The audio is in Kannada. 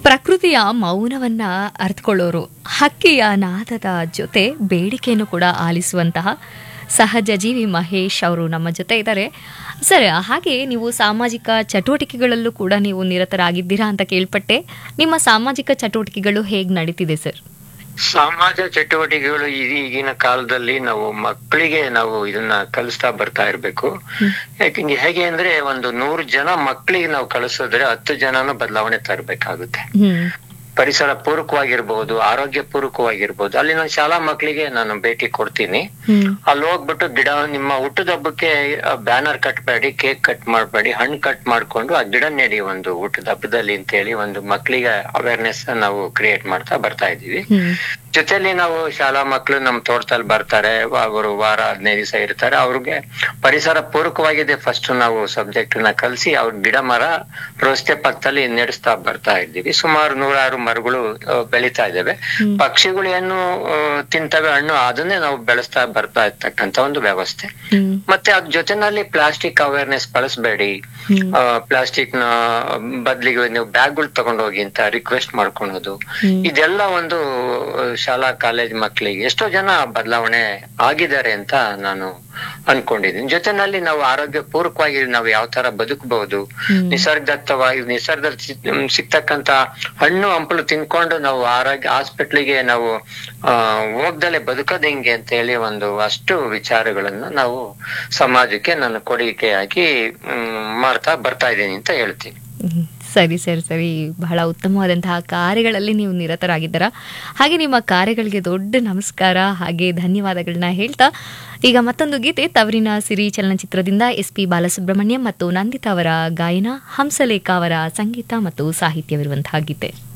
ಪ್ರಕೃತಿಯ ಮೌನವನ್ನ ಅರ್ಥಕೊಳ್ಳೋರು ಹಕ್ಕಿಯ ನಾದದ ಜೊತೆ ಬೇಡಿಕೆಯನ್ನು ಕೂಡ ಆಲಿಸುವಂತಹ ಸಹಜ ಜೀವಿ ಮಹೇಶ್ ಅವರು ನಮ್ಮ ಜೊತೆ ಇದ್ದಾರೆ ಸರ್ ಹಾಗೆ ನೀವು ಸಾಮಾಜಿಕ ಚಟುವಟಿಕೆಗಳಲ್ಲೂ ಕೂಡ ನೀವು ನಿರತರಾಗಿದ್ದೀರಾ ಅಂತ ಕೇಳ್ಪಟ್ಟೆ ನಿಮ್ಮ ಸಾಮಾಜಿಕ ಚಟುವಟಿಕೆಗಳು ಹೇಗೆ ನಡೀತಿದೆ ಸರ್ ಸಮಾಜ ಚಟುವಟಿಕೆಗಳು ಈ- ಈಗಿನ ಕಾಲದಲ್ಲಿ ನಾವು ಮಕ್ಕಳಿಗೆ ನಾವು ಇದನ್ನ ಕಲಿಸ್ತಾ ಬರ್ತಾ ಇರ್ಬೇಕು ಯಾಕೆ ಹೇಗೆ ಅಂದ್ರೆ ಒಂದು ನೂರು ಜನ ಮಕ್ಕಳಿಗೆ ನಾವು ಕಳಿಸಿದ್ರೆ ಹತ್ತು ಜನನು ಬದಲಾವಣೆ ತರಬೇಕಾಗುತ್ತೆ ಹ್ಮ್ ಪರಿಸರ ಪೂರಕವಾಗಿರ್ಬಹುದು ಆರೋಗ್ಯ ಪೂರಕವಾಗಿರ್ಬಹುದು ಅಲ್ಲಿ ನಾನು ಶಾಲಾ ಮಕ್ಕಳಿಗೆ ನಾನು ಭೇಟಿ ಕೊಡ್ತೀನಿ ಹ್ಮ್ ಅಲ್ಲಿ ಹೋಗ್ಬಿಟ್ಟು ಗಿಡ ನಿಮ್ಮ ಹುಟ್ಟದ ಹಬ್ಬಕ್ಕೆ ಬ್ಯಾನರ್ ಕಟ್ಬೇಡಿ ಕೇಕ್ ಕಟ್ ಮಾಡಬೇಡಿ ಹಣ್ಣು ಕಟ್ ಮಾಡ್ಕೊಂಡು ಆ ಗಿಡ ನೆಡಿ ಒಂದು ಹುಟ್ಟದ ಹಬ್ಬದಲ್ಲಿ ಅಂತ ಹೇಳಿ ಒಂದು ಮಕ್ಕಳಿಗೆ ಅವೇರ್ನೆಸ್ ನಾವು ಕ್ರಿಯೇಟ್ ಮಾಡ್ತಾ ಬರ್ತಾ ಇದೀವಿ ಹ್ಮ್ ಜೊತೆಲಿ ನಾವು ಶಾಲಾ ಮಕ್ಕಳು ನಮ್ ತೋಟದಲ್ಲಿ ಬರ್ತಾರೆ ಅವರು ವಾರ ಹದಿನೈದು ದಿವಸ ಇರ್ತಾರೆ ಅವ್ರಿಗೆ ಪರಿಸರ ಪೂರಕವಾಗಿದೆ ಫಸ್ಟ್ ನಾವು ಸಬ್ಜೆಕ್ಟ್ ನ ಕಲಿಸಿ ಅವ್ರ ಗಿಡ ಮರ ರಸ್ತೆ ಪಕ್ಕದಲ್ಲಿ ನಡೆಸ್ತಾ ಬರ್ತಾ ಇದ್ದೀವಿ ಸುಮಾರು ನೂರಾರು ಮರಗಳು ಆ, ಬೆಳೀತಾ ಇದ್ದಾವೆ ಹ್ಮ್. ಪಕ್ಷಿಗಳು ಏನು ಆ, ತಿಂತವೆ ಹಣ್ಣು ಅದನ್ನೇ ನಾವು ಬೆಳೆಸ್ತಾ ಬರ್ತಾ ಇರ್ತಕ್ಕಂತ ಒಂದು ವ್ಯವಸ್ಥೆ ಹ್ಮ್ ಮತ್ತೆ ಅದ್ರ ಜೊತೆನಲ್ಲಿ ಪ್ಲಾಸ್ಟಿಕ್ ಅವೇರ್ನೆಸ್ ಬಳಸಬೇಡಿ ಹ್ಮ್ ಪ್ಲಾಸ್ಟಿಕ್ ನ ಬದ್ಲಿಗೆ ನೀವು ಬ್ಯಾಗ್ಗಳು ತಗೊಂಡೋಗಿ ಅಂತ ರಿಕ್ವೆಸ್ಟ್ ಮಾಡ್ಕೊಳೋದು ಹ್ಮ್. ಇದೆಲ್ಲ ಒಂದು ಆ, ಶಾಲಾ ಕಾಲೇಜ್ ಮಕ್ಕಳಿಗೆ ಎಷ್ಟೋ ಜನ ಬದಲಾವಣೆ ಆಗಿದ್ದಾರೆ ಅಂತ ನಾನು ಅನ್ಕೊಂಡಿದ್ದೀನಿ ಜೊತೆನಲ್ಲಿ ನಾವು ಆರೋಗ್ಯ ಪೂರ್ವಕವಾಗಿ ನಾವು ಯಾವ ತರ ಬದುಕಬಹುದು ಹ್ಮ್. ನಿಸರ್ಗದತ್ತವಾಗಿ ನಿಸರ್ಗದಲ್ಲಿ ಸಿ- ಮ್, ಸಿಗ್ತಕ್ಕಂತ ಹಣ್ಣು ಹಂಪಲು ತಿನ್ಕೊಂಡು ನಾವು ಆರೋಗ್ಯ ಹಾಸ್ಪಿಟ್ಲಿಗೆ ನಾವು ಆ ಹೋಗ್ದಲೆ ಬದುಕೋದ್ ಹೆಂಗೆ ಅಂತ ಹೇಳಿ ಒಂದು ಅಷ್ಟು ವಿಚಾರಗಳನ್ನ ನಾವು ಸಮಾಜಕ್ಕೆ ನಾನು ಕೊಡುಗೆಯಾಗಿ ಮ್, ಮಾಡ್ತಾ ಬರ್ತಾ ಇದ್ದೀನಿ ಅಂತ ಹೇಳ್ತೀನಿ ಹ್ಮ್. ಸರಿ ಸರಿ ಸರಿ ಬಹಳ ಉತ್ತಮವಾದಂತಹ ಕಾರ್ಯಗಳಲ್ಲಿ ನೀವು ನಿರತರಾಗಿದ್ದೀರಾ ಹಾಗೆ ನಿಮ್ಮ ಕಾರ್ಯಗಳಿಗೆ ದೊಡ್ಡ ನಮಸ್ಕಾರ ಹಾಗೆ ಧನ್ಯವಾದಗಳನ್ನ ಹೇಳ್ತಾ ಈಗ ಮತ್ತೊಂದು ಗೀತೆ ತವರಿನ ಸಿರಿ ಚಲನಚಿತ್ರದಿಂದ ಎಸ್ ಪಿ ಬಾಲಸುಬ್ರಹ್ಮಣ್ಯಂ ಮತ್ತು ನಂದಿತಾ ಅವರ ಗಾಯನ ಹಂಸಲೇಖ ಅವರ ಸಂಗೀತ ಮತ್ತು ಸಾಹಿತ್ಯವಿರುವಂತಹ ಗೀತೆ